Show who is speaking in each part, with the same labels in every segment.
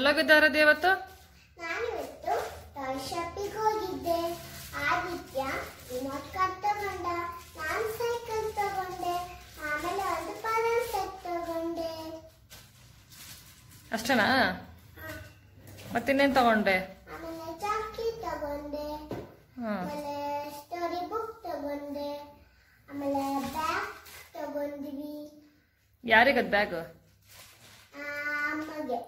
Speaker 1: ಎಲ್ಲೋಗಿದ್ದಾರೆ ಇವತ್ತು
Speaker 2: ನಾನಿವತ್ತು ಟಾಯ್ ಶಾಪಿಗೆ ಹೋಗಿದ್ದೆ ಆದಿತ್ಯ ರಿಮೋಟ್ ಕಾರ್ ತಗೊಂಡ ನಾನು ಸೈಕಲ್ ತಗೊಂಡೆ ಆಮೇಲೆ ಒಂದು ಪವರ್ ಸೆಟ್ ತಗೊಂಡೆ
Speaker 1: ಅಷ್ಟೇನಾ
Speaker 2: ಆ,
Speaker 1: ಮತ್ತಿನ್ನೇನು ತಗೊಂಡೆ
Speaker 2: ಆಮೇಲೆ ಚಾಕಿ ತಗೊಂಡೆ
Speaker 1: ಹಾಂ
Speaker 2: ಆಮೇಲೆ ಸ್ಟೋರಿ ಬುಕ್ ತಗೊಂಡೆ ಆಮೇಲೆ ಬ್ಯಾಗ್ ತಗೊಂಡ್ವಿ
Speaker 1: ಯಾರಿಗದ್ ಬ್ಯಾಗ್
Speaker 2: ಆ, ಅಮ್ಮಗೆ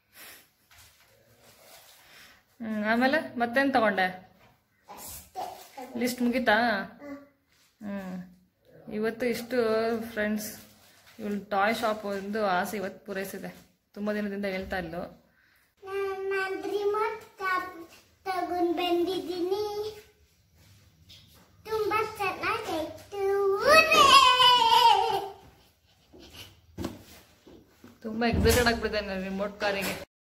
Speaker 1: ಹ್ಮ್ ಆಮೇಲೆ ಮತ್ತೇನು ತಗೊಂಡೆ
Speaker 2: ಅಷ್ಟೇ ತಗೊಂಡೆ.
Speaker 1: ಲಿಸ್ಟ್ ಮುಗೀತಾ
Speaker 2: ಆ,
Speaker 1: ಹ್ಮ್ ಇವತ್ತು ಇಷ್ಟು ಫ್ರೆಂಡ್ಸ್ ಇವಳು ಟಾಯ್ ಶಾಪ್ ಒಂದು ಆಸೆ ಇವತ್ತು ಪೂರೈಸಿದೆ ತುಂಬ ದಿನದಿಂದ ಹೇಳ್ತಾ ಇದ್ಲು
Speaker 2: ನಾನು ರಿಮೋಟ್ ಕಾರ್ ತಗೊಂಡ್ ಬಂದಿದ್ದೀನಿ ತುಂಬಾ ಚೆನ್ನಾಗಾಯ್ತು ಊರೇ!
Speaker 1: ತುಂಬ ಎಕ್ಸೈಟೆಡ್ ಆಗ್ಬಿಟ್ಟಿದೆ ರಿಮೋಟ್ ಕಾರಿಗೆ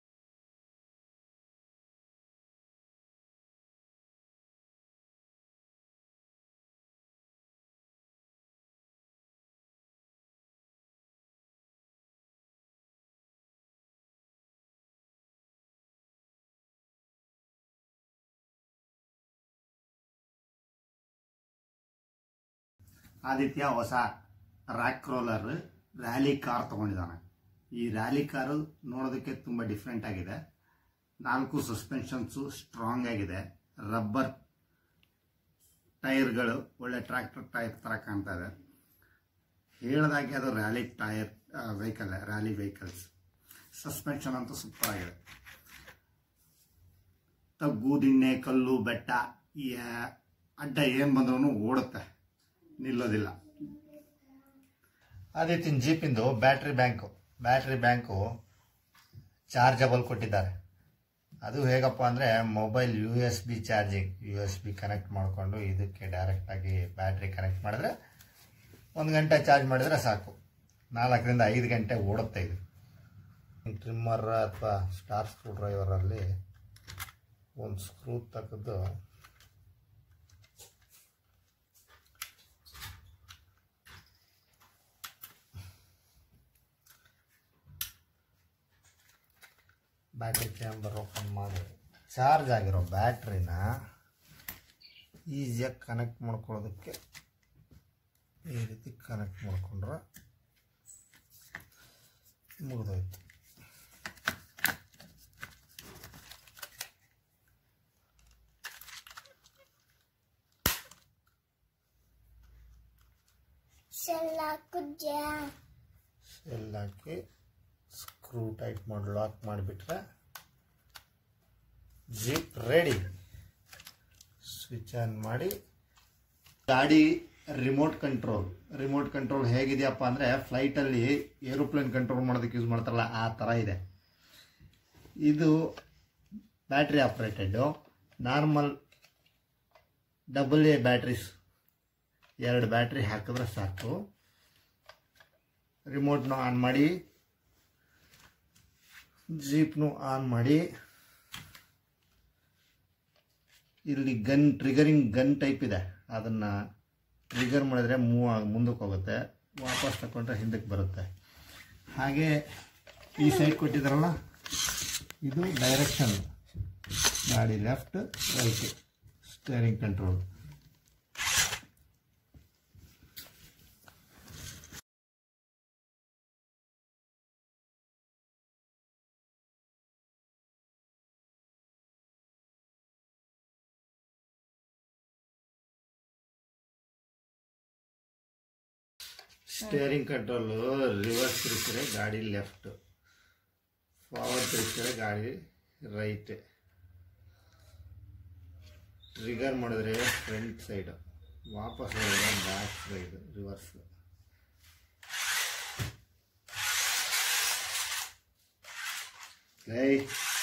Speaker 3: ಆದಿತ್ಯ ಹೊಸ ರ್ಯಾಕ್ ರೋಲರ್ ರ್ಯಾಲಿ ಕಾರ್ ತಗೊಂಡಿದ್ದಾನೆ ಈ ರ್ಯಾಲಿ ಕಾರು ನೋಡೋದಕ್ಕೆ ತುಂಬ ಡಿಫ್ರೆಂಟ್ ಆಗಿದೆ ನಾಲ್ಕು ಸಸ್ಪೆನ್ಷನ್ಸು ಸ್ಟ್ರಾಂಗ್ ಆಗಿದೆ ರಬ್ಬರ್ ಟೈರ್ಗಳು ಒಳ್ಳೆ ಟ್ರ್ಯಾಕ್ಟರ್ ಟೈರ್ ಥರ ಕಾಣ್ತಾ ಇದೆ ಹೇಳ್ದಾಗೆ ಅದು rally tyre vehicle rally vehicles suspension ಅಂತೂ ಸೂಪರ್ ಆಗಿದೆ ತಗ್ಗು ದಿಣ್ಣೆ ಕಲ್ಲು ಬೆಟ್ಟ ಈ ಆ, ಅಡ್ಡ ಏನು ಬಂದ್ರೂ ಓಡುತ್ತೆ ನಿಲ್ಲೋದಿಲ್ಲ ಆದಿತ್ಯನ ಜೀಪಿಂದು battery bank battery bank chargeable ಕೊಟ್ಟಿದ್ದಾರೆ ಅದು ಹೇಗಪ್ಪ ಅಂದರೆ mobile U S B charging U S B connect ಮಾಡಿಕೊಂಡು ಇದಕ್ಕೆ ಡೈರೆಕ್ಟಾಗಿ ಬ್ಯಾಟ್ರಿ ಕನೆಕ್ಟ್ ಮಾಡಿದ್ರೆ ಒಂದು ಗಂಟೆ ಚಾರ್ಜ್ ಮಾಡಿದರೆ ಸಾಕು ನಾಲ್ಕರಿಂದ ಐದು ಗಂಟೆ ಓಡುತ್ತೆ ಇದು ಟ್ರಿಮ್ಮರ್ ಅಥವಾ ಸ್ಟಾರ್ ಸ್ಕ್ರೂ ಡ್ರೈವರಲ್ಲಿ ಒಂದು ಸ್ಕ್ರೂ ತೆಗೆದು ಬ್ಯಾಟ್ರಿ ಕ್ಯಾಮ್ಬರ್ ಓಪನ್ ಮಾಡಿ ಚಾರ್ಜ್ ಆಗಿರೋ ಬ್ಯಾಟ್ರಿನ ಈಸಿಯಾಗಿ ಕನೆಕ್ಟ್ ಮಾಡ್ಕೊಳ್ಳೋದಕ್ಕೆ ಈ ರೀತಿ ಕನೆಕ್ಟ್ ಮಾಡ್ಕೊಂಡ್ರೆ ಮುಗಿದೋಯ್ತು
Speaker 2: ಶೆಲ್ಲ ಕುಜ್ಜ
Speaker 3: ಶೆಲ್ ಹಾಕಿ ಸ್ಕ್ರೂ ಟೈಟ್ ಮಾಡಿ ಲಾಕ್ ಮಾಡಿಬಿಟ್ರೆ ಜೀಪ್ ರೆಡಿ ಸ್ವಿಚ್ ಆನ್ ಮಾಡಿ ಗಾಡಿ ರಿಮೋಟ್ ಕಂಟ್ರೋಲ್ ರಿಮೋಟ್ ಕಂಟ್ರೋಲ್ ಹೇಗಿದೆಯಪ್ಪ ಅಂದರೆ ಫ್ಲೈಟಲ್ಲಿ ಏರೋಪ್ಲೇನ್ ಕಂಟ್ರೋಲ್ ಮಾಡೋದಕ್ಕೆ ಯೂಸ್ ಮಾಡ್ತಾರಲ್ಲ ಆ ಥರ ಇದೆ ಇದು battery operated normal double A batteries ಎರಡು ಬ್ಯಾಟ್ರಿ ಹಾಕಿದ್ರೆ ಸಾಕು ರಿಮೋಟ್ನು ಆನ್ ಮಾಡಿ ಜೀಪ್ನು ಆನ್ ಮಾಡಿ ಇಲ್ಲಿ ಗನ್ ಟ್ರಿಗರಿಂಗ್ ಗನ್ ಟೈಪ್ ಇದೆ ಅದನ್ನು ಟ್ರಿಗರ್ ಮಾಡಿದ್ರೆ ಮೂವ್ ಆಗಿ ಮುಂದಕ್ಕೆ ಹೋಗುತ್ತೆ ವಾಪಸ್ ತಗೊಂಡ್ರೆ ಹಿಂದಕ್ಕೆ ಬರುತ್ತೆ ಹಾಗೆ ಈ ಸೈಡ್ ಕೊಟ್ಟಿದ್ದಾರಲ್ಲ ಇದು ಡೈರೆಕ್ಷನ್ ಗಾಡಿ left right steering control steering control reverse ತಿರುಗಿಸಿದ್ರೆ ಗಾಡಿ ಲೆಫ್ಟ್ ಫಾರ್ವರ್ಡ್ ತಿರುಗಿಸಿದ್ರೆ ಗಾಡಿ ರೈಟ್ ಟ್ರಿಗರ್ ಮಾಡಿದ್ರೆ ಫ್ರಂಟ್ ಸೈಡ್ ವಾಪಸ್ ಹೋದ್ರೆ ಬ್ಯಾಕ್ ಸೈಡ್ ರಿವರ್ಸ್ ಲೈ